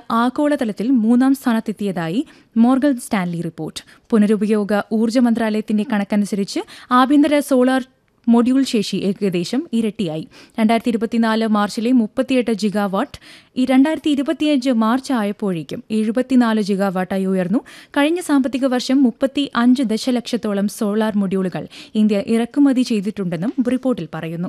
ആഗോളതലത്തിൽ മൂന്നാം സ്ഥാനത്തെത്തിയതായി Morgan Stanley report പുനരുപയോഗ ഊർജ്ജ മന്ത്രാലയത്തിന്റെ കണക്കനുസരിച്ച് ആഭ്യന്തര സോളാർ മൊഡ്യൂൾ ശേഷി ഏകദേശം ഇരട്ടിയായി രണ്ടായിരത്തി ഇരുപത്തിനാല് മാർച്ചിലെ മുപ്പത്തിയെട്ട് ജിഗാവാട്ട് ഈ രണ്ടായിരത്തി ഇരുപത്തിയഞ്ച് മാർച്ച് ആയപ്പോഴേക്കും എഴുപത്തിനാല് ജിഗാവാട്ടായി ഉയർന്നു കഴിഞ്ഞ സാമ്പത്തിക വർഷം മുപ്പത്തി അഞ്ച് ദശലക്ഷത്തോളം സോളാർ മൊഡ്യൂളുകൾ ഇന്ത്യ ഇറക്കുമതി ചെയ്തിട്ടുണ്ടെന്നും റിപ്പോർട്ടിൽ പറയുന്നു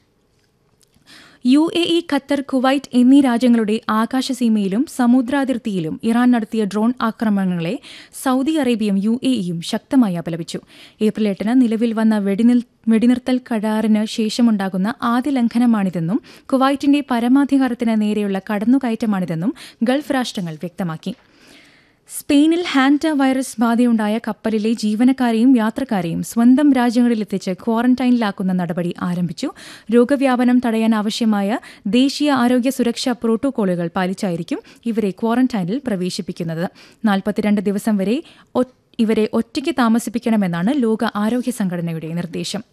U A E Qatar Kuwait എന്നീ രാജ്യങ്ങളുടെ ആകാശസീമയിലും സമുദ്രാതിർത്തിയിലും ഇറാൻ നടത്തിയ ഡ്രോൺ ആക്രമണങ്ങളെ സൗദി അറേബ്യയും യു എ ഇയും ശക്തമായി അപലപിച്ചു ഏപ്രിൽ എട്ടിന് നിലവിൽ വന്ന വെടിനിൽ വെടിനിർത്തൽ കരാറിന് ശേഷമുണ്ടാകുന്ന ആദ്യ ലംഘനമാണിതെന്നും കുവൈറ്റിന്റെ പരമാധികാരത്തിന് നേരെയുള്ള കടന്നുകയറ്റമാണിതെന്നും ഗൾഫ് രാഷ്ട്രങ്ങൾ വ്യക്തമാക്കി സ്പെയിനിൽ ഹാൻഡ വൈറസ് ബാധയുണ്ടായ കപ്പലിലെ ജീവനക്കാരെയും യാത്രക്കാരെയും സ്വന്തം രാജ്യങ്ങളിലെത്തിച്ച് ക്വാറന്റൈനിലാക്കുന്ന നടപടി ആരംഭിച്ചു രോഗവ്യാപനം തടയാൻ ആവശ്യമായ ദേശീയ ആരോഗ്യ സുരക്ഷാ പ്രോട്ടോകോളുകൾ പാലിച്ചായിരിക്കും ഇവരെ ക്വാറന്റൈനിൽ പ്രവേശിപ്പിക്കുന്നത് നാൽപ്പത്തിരണ്ട് ദിവസം വരെ ഇവരെ ഒറ്റയ്ക്ക് താമസിപ്പിക്കണമെന്നാണ് ലോക ആരോഗ്യ സംഘടനയുടെ നിർദ്ദേശം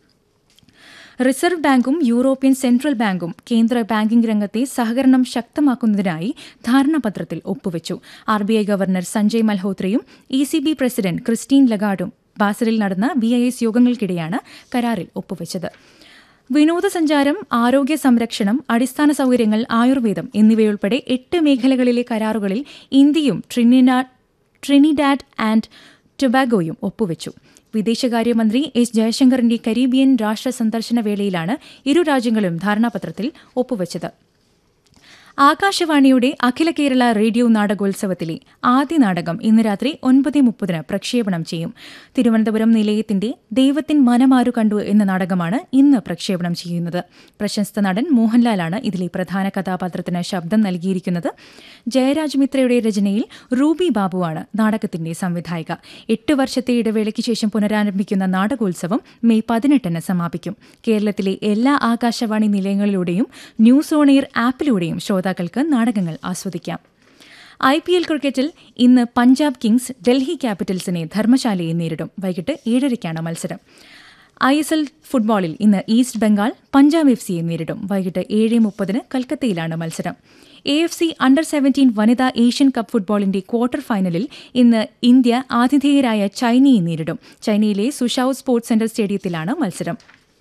റിസർവ് ബാങ്കും യൂറോപ്യൻ സെൻട്രൽ ബാങ്കും കേന്ദ്ര ബാങ്കിംഗ് രംഗത്തെ സഹകരണം ശക്തമാക്കുന്നതിനായി ധാരണാപത്രത്തിൽ ഒപ്പുവച്ചു R B I governor Sanjay മൽഹോത്രയും E C B president Christine ലഗാർഡും ബാസലിൽ നടന്ന ബി ഐ എസ് യോഗങ്ങൾക്കിടെയാണ് കരാറിൽ ഒപ്പുവച്ചത് വിനോദസഞ്ചാരം ആരോഗ്യ സംരക്ഷണം അടിസ്ഥാന സൌകര്യങ്ങൾ ആയുർവേദം എന്നിവയുൾപ്പെടെ എട്ട് മേഖലകളിലെ കരാറുകളിൽ ഇന്ത്യയും ട്രിനിഡാഡ് ആൻഡ് ടൊബാഗോയും ഒപ്പുവച്ചു വിദേശകാര്യമന്ത്രി എസ് ജയശങ്കറിന്റെ കരീബിയൻ രാഷ്ട്ര സന്ദർശന വേളയിലാണ് ഇരു രാജ്യങ്ങളും ധാരണാപത്രത്തിൽ ഒപ്പുവച്ചത് ആകാശവാണിയുടെ അഖില കേരള റേഡിയോ നാടകോത്സവത്തിലെ ആദ്യ നാടകം ഇന്ന് രാത്രി ഒൻപത് മുപ്പതിന് പ്രക്ഷേപണം ചെയ്യും തിരുവനന്തപുരം നിലയത്തിന്റെ ദൈവത്തിൻ മനമാരു കണ്ടു എന്ന നാടകമാണ് ഇന്ന് പ്രക്ഷേപണം ചെയ്യുന്നത് പ്രശസ്ത നടൻ മോഹൻലാലാണ് ഇതിലെ പ്രധാന കഥാപാത്രത്തിന് ശബ്ദം നൽകിയിരിക്കുന്നത് ജയരാജ് മിത്രയുടെ രചനയിൽ റൂബി ബാബുവാണ് നാടകത്തിന്റെ സംവിധായിക എട്ട് വർഷത്തെ ഇടവേളയ്ക്ക് ശേഷം പുനരാരംഭിക്കുന്ന നാടകോത്സവം മെയ് പതിനെട്ടിന് സമാപിക്കും കേരളത്തിലെ എല്ലാ ആകാശവാണി നിലയങ്ങളിലൂടെയും ന്യൂസ് ഓൺ എയർ ആപ്പിലൂടെയും ശ്രോതാക്കൾക്ക് നാടകങ്ങൾ ആസ്വദിക്കാം ഐ പി എൽ ക്രിക്കറ്റിൽ ഇന്ന് പഞ്ചാബ് കിങ്സ് ഡൽഹി ക്യാപിറ്റൽസിനെ ധർമ്മശാലയെ നേരിടും വൈകിട്ട് ഏഴരയ്ക്കാണ് മത്സരം ഐ എസ് എൽ ഫുട്ബോളിൽ ഇന്ന് ഈസ്റ്റ് ബംഗാൾ പഞ്ചാബ് എഫ് സിയെ നേരിടും വൈകിട്ട് ഏഴ് മുപ്പതിന് കൽക്കത്തയിലാണ് മത്സരം A F C under seventeen വനിതാ ഏഷ്യൻ കപ്പ് ഫുട്ബോളിന്റെ ക്വാർട്ടർ ഫൈനലിൽ ഇന്ന് ഇന്ത്യ ആതിഥേയരായ ചൈനയെ നേരിടും ചൈനയിലെ സുഷൌ സ്പോർട്സ് സെന്റർ സ്റ്റേഡിയത്തിലാണ് മത്സരം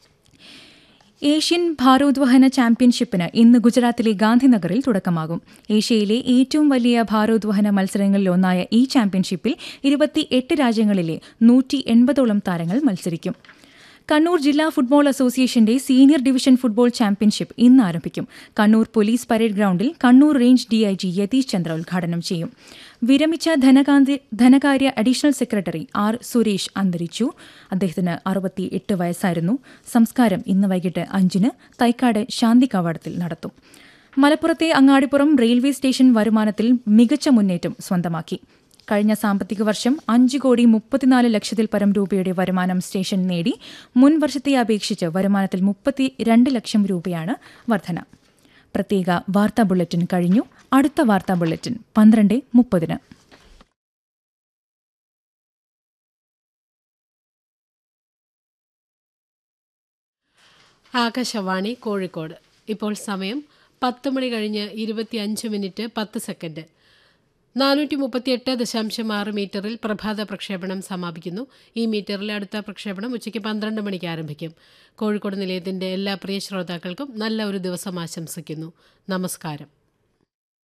ഏഷ്യൻ ഭാരോദ്വഹന ചാമ്പ്യൻഷിപ്പിന് ഇന്ന് ഗുജറാത്തിലെ ഗാന്ധിനഗറിൽ തുടക്കമാകും ഏഷ്യയിലെ ഏറ്റവും വലിയ ഭാരോദ്വഹന മത്സരങ്ങളിലൊന്നായ ഈ ചാമ്പ്യൻഷിപ്പിൽ ഇരുപത്തിയെട്ട് രാജ്യങ്ങളിലെ നൂറ്റി എൺപതോളം താരങ്ങൾ മത്സരിക്കും കണ്ണൂർ ജില്ലാ ഫുട്ബോൾ അസോസിയേഷന്റെ സീനിയർ ഡിവിഷൻ ഫുട്ബോൾ ചാമ്പ്യൻഷിപ്പ് ഇന്ന് ആരംഭിക്കും കണ്ണൂർ പോലീസ് പരേഡ് ഗ്രൌണ്ടിൽ കണ്ണൂർ റേഞ്ച് ഡിഐജി യതീഷ് ചന്ദ്ര ഉദ്ഘാടനം ചെയ്യും വിരമിച്ച ധനകാര്യ അഡീഷണൽ സെക്രട്ടറി ആർ സുരേഷ് അന്തരിച്ചു അദ്ദേഹത്തിന് അറുപത്തി എട്ട് വയസ്സായിരുന്നു സംസ്കാരം ഇന്ന് വൈകിട്ട് അഞ്ചിന് തൈക്കാട് ശാന്തി കവാടത്തിൽ നടത്തും മലപ്പുറത്തെ അങ്ങാടിപ്പുറം റെയിൽവേ സ്റ്റേഷൻ വരുമാനത്തിൽ മികച്ച മുന്നേറ്റം സ്വന്തമാക്കി കഴിഞ്ഞ സാമ്പത്തിക വർഷം അഞ്ച് കോടി മുപ്പത്തിനാല് ലക്ഷത്തിൽ പരം രൂപയുടെ വരുമാനം സ്റ്റേഷൻ നേടി മുൻ വർഷത്തെ അപേക്ഷിച്ച് വരുമാനത്തിൽ മുപ്പത്തി രണ്ട് ലക്ഷം രൂപയാണ് വർധന പ്രത്യേക വാർത്താ ബുള്ളറ്റിൻ കഴിഞ്ഞു അടുത്ത വാർത്താ ബുള്ളറ്റിൻ പന്ത്രണ്ട് മുപ്പതിന് ആകാശവാണി കോഴിക്കോട് ഇപ്പോൾ സമയം പത്ത് മണി കഴിഞ്ഞ് ഇരുപത്തിയഞ്ച് മിനിറ്റ് പത്ത് സെക്കൻഡ് നാനൂറ്റി മുപ്പത്തിയെട്ട് ദശാംശം ആറ് മീറ്ററിൽ പ്രഭാത പ്രക്ഷേപണം സമാപിക്കുന്നു ഈ മീറ്ററിലെ അടുത്ത പ്രക്ഷേപണം ഉച്ചയ്ക്ക് പന്ത്രണ്ട് മണിക്ക് ആരംഭിക്കും കോഴിക്കോട് നിലയത്തിന്റെ എല്ലാ പ്രിയ ശ്രോതാക്കൾക്കും നല്ല ഒരു ദിവസം ആശംസിക്കുന്നു നമസ്കാരം